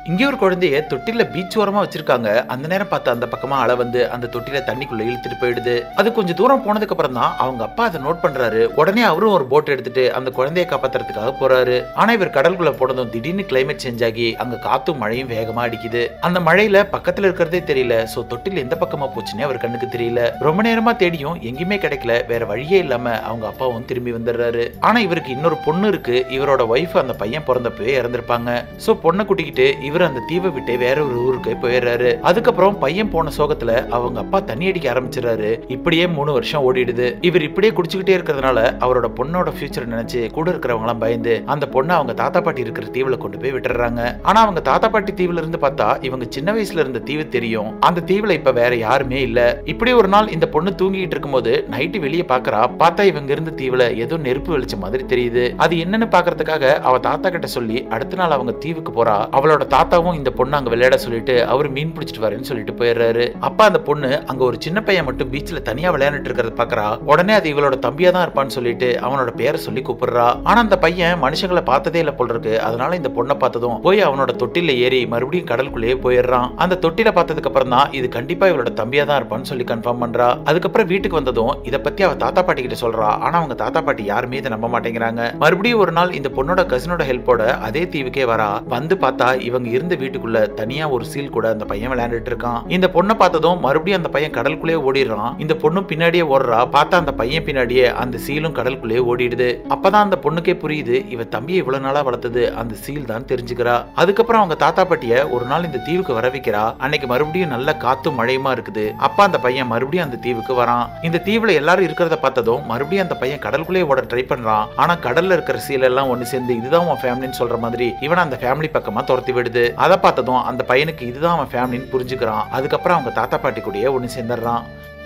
இங்கே ஒரு குழந்தைய தொட்டில பீச் ஓரமா வச்சிருக்காங்க அந்த நேரம் பார்த்து அந்த பக்கமா அலை வந்து அந்த தொட்டில தண்ணிக்குள்ள இழுத்துட்டு போயிடுது அது கொஞ்சம் தூரம் போனதுக்கு அப்புறம் தான் அவங்க அப்பா அதை நோட் பண்றாரு உடனே அவரும் ஒரு போட் எடுத்துட்டு அந்த குழந்தைய காப்பாத்துறதுக்காக போறாரு ஆனா இவர் கடலுக்குள்ள போனதும் திடீர்னு கிளைமேட் சேஞ்ச் ஆகி அங்க காத்தும் மழையும் வேகமா அடிக்குது அந்த மழையில பக்கத்துல இருக்கிறதே தெரியல சோ தொட்டில் எந்த பக்கமா போச்சுன்னே அவர் கண்ணுக்கு தெரியல ரொம்ப நேரமா தேடியும் எங்கேயுமே கிடைக்கல வேற வழியே இல்லாம அவங்க அப்பாவும் திரும்பி வந்துடுறாரு ஆனா இவருக்கு இன்னொரு பொண்ணு இருக்கு இவரோட ஒய்ஃப் அந்த பையன் பிறந்தப்பவே இறந்திருப்பாங்க சோ பொண்ணை கூட்டிக்கிட்டு இவர் அந்த தீவை விட்டு வேற ஒரு ஊருக்கு போயிடுறாரு அதுக்கப்புறம் பையன் போன சோகத்துல அவங்க அப்பா தண்ணி அடிக்க ஆரம்பிச்சிடறாரு இப்படியே மூணு வருஷம் ஓடிடுது இவர் இப்படியே குடிச்சுக்கிட்டே இருக்கிறதுனால அவரோட பொண்ணோட ஃபியூச்சர் நினைச்சு கூட இருக்கிறவங்க எல்லாம் பயந்து அந்த பொண்ணை அவங்க தாத்தா பாட்டி இருக்கிற தீவுல கொண்டு போய் விட்டுறாங்க ஆனா அவங்க தாத்தா பாட்டி தீவுல இருந்து பார்த்தா இவங்க சின்ன வயசுல இருந்த தீவு தெரியும் அந்த தீவுல இப்ப வேற யாருமே இல்ல இப்படி ஒரு நாள் இந்த பொண்ணு தூங்கிட்டு இருக்கும்போது நைட்டு வெளியே பாக்குறா பார்த்தா இவங்க இருந்த தீவுல ஏதோ நெருப்பு வெளிச்ச மாதிரி தெரியுது அது என்னன்னு பாக்குறதுக்காக அவ தாத்தா கிட்ட சொல்லி அடுத்த நாள் அவங்க தீவுக்கு போறா அவளோட தாத்தாவும் இந்த பொண்ணு அங்க விளையாட சொல்லிட்டு அவர் மீன் பிடிச்சிட்டு வரேன்னு சொல்லிட்டு போயிடுறாரு அப்பா அந்த பொண்ணு அங்க ஒரு சின்ன பையன் மட்டும் பீச்ல தனியா விளையாண்டுட்டு இருக்கிறத பாக்குறா உடனே அது இவளோட தம்பியா தான் இருப்பான்னு சொல்லிட்டு அவனோட பேரை சொல்லி கூப்பிடுறா ஆனா அந்த பையன் மனுஷங்களை பார்த்ததே இல்ல போல் இருக்கு அதனால இந்த பொண்ணை பார்த்ததும் போய் அவனோட தொட்டில ஏறி மறுபடியும் கடலுக்குள்ளேயே போயிடுறான் அந்த தொட்டில பார்த்ததுக்கு அப்புறம் தான் இது கண்டிப்பா இவளோட தம்பியா தான் இருப்பான்னு சொல்லி கன்ஃபார்ம் பண்றா அதுக்கப்புறம் வீட்டுக்கு வந்ததும் இத பத்தி அவ தாத்தா பாட்டி கிட்ட சொல்றா ஆனா அவங்க தாத்தா பாட்டி யாருமே இதை நம்ப மாட்டேங்கிறாங்க மறுபடியும் ஒரு நாள் இந்த பொண்ணோட கசினோட ஹெல்ப்போட அதே தீவுக்கே வரா வந்து பார்த்தா இவங்க இருந்த வீட்டுக்குள்ள தனியா ஒரு சீல் கூட அந்த பையன் விளையாண்டுட்டு இருக்கான் இந்த பொண்ணை பார்த்ததும் மறுபடியும் அந்த பையன் கடலுக்குள்ளே ஓடிடுறான் இந்த பொண்ணும் பின்னாடியே ஓடுறா பார்த்தா அந்த பையன் பின்னாடியே அந்த சீலும் கடலுக்குள்ளே ஓடிடுது அப்பதான் அந்த பொண்ணுக்கே புரியுது இவ தம்பியை இவ்வளவு நாளா வளர்த்தது அந்த சீல் தான் தெரிஞ்சுக்கிறா அதுக்கப்புறம் அவங்க தாத்தா பாட்டிய ஒரு நாள் இந்த தீவுக்கு வர வைக்கிறா அன்னைக்கு மறுபடியும் நல்ல காத்தும் மழையுமா இருக்குது அப்பா அந்த பையன் மறுபடியும் அந்த தீவுக்கு வரான் இந்த தீவுல எல்லாரும் இருக்கிறத பார்த்ததும் மறுபடியும் அந்த பையன் கடலுக்குள்ளே ஓட ட்ரை பண்றான் ஆனா கடல்ல இருக்கிற சீல் எல்லாம் ஒண்ணு சேர்ந்து இதுதான் உன் ஃபேமிலின்னு சொல்ற மாதிரி இவன் அந்த ஃபேமிலி பக்கமா துரத்தி விடுது அதை பார்த்ததும் அந்த பையனுக்கு இதுதான் அவன் ஃபேமிலின்னு புரிஞ்சுக்கிறான் அதுக்கப்புறம் அவங்க தாத்தா பாட்டி கூடயே ஒண்ணு சேர்ந்துடுறான்